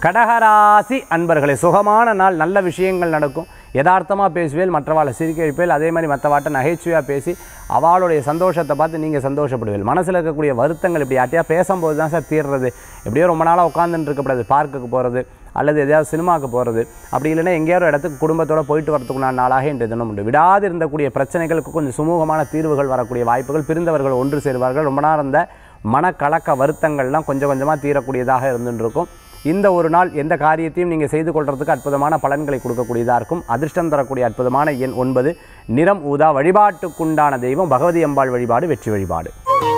கடகராசி அன்பர்களே சுகமான நாள் நல்ல விஷயங்கள் நடக்கும் யதார்த்தமாக பேசுவேல் மற்றவாளை சிரிக்க வைப்பேல் அதே மாதிரி மற்றவாட்ட நகைச்சுவையாக பேசி அவளுடைய சந்தோஷத்தை பார்த்து நீங்கள் சந்தோஷப்படுவீர்கள் மனசில் இருக்கக்கூடிய வருத்தங்கள் இப்படி யார்ட்டையா பேசும்போது தான் சார் தீர்றது எப்படியோ ரொம்ப நாளாக உட்காந்துட்டு இருக்கக்கூடாது பார்க்குக்கு போகிறது அல்லது எதையாவது சினிமாவுக்கு போகிறது அப்படி இல்லைன்னா எங்கேயாவது ஒரு இடத்துக்கு குடும்பத்தோட போயிட்டு வரதுக்குண்டான நாளாக இன்றைய தினம் உண்டு விடாது இருந்தக்கூடிய பிரச்சனைகளுக்கு கொஞ்சம் சுமூகமான தீர்வுகள் வரக்கூடிய வாய்ப்புகள் பிரிந்தவர்கள் ஒன்று சேருவார்கள் ரொம்ப நேரம் இருந்த மனக்கலக்க வருத்தங்கள்லாம் கொஞ்சம் கொஞ்சமாக தீரக்கூடியதாக இருந்துட்டு இருக்கும் இந்த ஒரு நாள் எந்த காரியத்தையும் நீங்கள் செய்து கொள்றதுக்கு அற்புதமான பலன்களை கொடுக்கக்கூடியதாக இருக்கும் அதிர்ஷ்டம் தரக்கூடிய அற்புதமான எண் ஒன்பது நிறம் ஊதா வழிபாட்டுக்குண்டான தெய்வம் பகவதி அம்பாள் வழிபாடு வெற்றி வழிபாடு